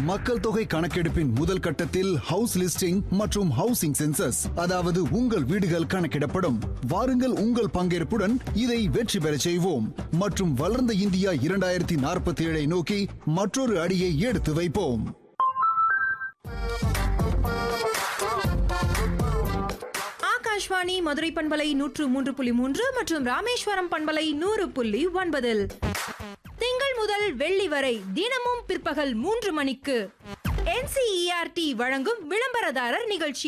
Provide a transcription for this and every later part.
மக்கள் தொகை கணக்கெடுப்பின் முதல் கட்டத்தில் ஹவுஸ் லிஸ்டிங் மற்றும் ஹவுசிங் சென்சஸ் அதாவது உங்கள் வீடுகள் கணக்கிடப்படும் வாருங்கள் உங்கள் பங்கேற்புடன் இதை வெற்றி பெறச் செய்வோம் மற்றும் வளர்ந்த இந்தியா இரண்டாயிரத்தி நாற்பத்தி ஏழை நோக்கி மற்றொரு அடியை எடுத்து வைப்போம் ஆகாஷ்வாணி மதுரை பண்பலை நூற்று மூன்று புள்ளி மூன்று மற்றும் ராமேஸ்வரம் பண்பலை நூறு புள்ளி ஒன்பதில் திங்கள் முதல் வெள்ளி வரை தினமும் பிற்பகல் மூன்று மணிக்கு என்சிஇஆர்டி வழங்கும் விளம்பரதாரர் நிகழ்ச்சி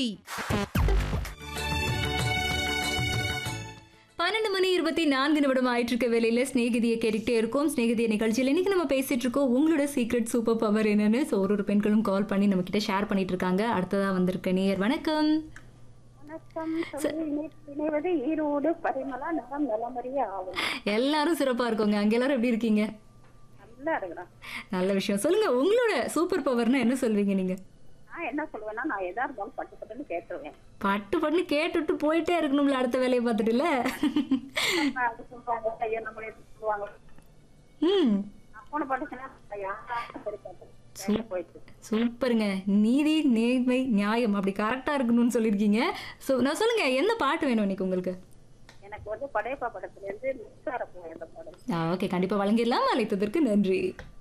பன்னெண்டு மணி இருபத்தி நான்கு நிமிடம் ஆயிட்டு இருக்க வேலையில ஸ்நேகிதியை கேட்டுக்கிட்டே இருக்கோம் ஸ்நேகிதிய நிகழ்ச்சியில் இன்னைக்கு நம்ம பேசிட்டு இருக்கோம் உங்களோட சீக்ரெட் சூப்பர் பவர் என்னன்னு ஸோ ஒரு ஒரு பெண்களும் கால் பண்ணி நம்ம கிட்ட ஷேர் பண்ணிட்டு இருக்காங்க அடுத்ததா வந்திருக்க நேயர் வணக்கம் வணக்கம் சொல்லி இணை- இணைவது ஈரோடு பரிமளா நலம் நலமறிய ஆகும் எல்லாரும் சிறப்பா இருக்கோங்க அங்க எல்லாரும் எப்படி இருக்கீங்க நல்லா இருக்கிறேன் நல்ல விஷயம் சொல்லுங்க உங்களோட சூப்பர் பவர்னா என்ன சொல்வீங்க நீங்க நான் என்ன சொல்லுவேன்னா நான் எதா இருந்தாலும் பட்டு பட்டுன்னு கேட்டுருவேன் பட்டு பட்டு கேட்டுட்டு போயிட்டே இருக்கணும்ல அடுத்த வேலையை பார்த்துட்டுல நம்ம அது சொல்லுவாங்க ஐயோ நம்மளே சொல்லுவாங்க ம் நான் போன பட்டுச்சுன்னா யாரும் சரி பார்த்து போயிட்டு சூப்பருங்க நீதி நேர்மை நியாயம் அப்படி கரெக்டா இருக்கணும்னு சொல்லியிருக்கீங்க ஸோ நான் சொல்லுங்க என்ன பாட்டு வேணும் இன்னைக்கு உங்களுக்கு எனக்கு வந்து படையப்பா படத்துல இருந்து மின்சார போய் அந்த பாடல் ஓகே கண்டிப்பா வழங்கிடலாம் அழைத்ததற்கு நன்றி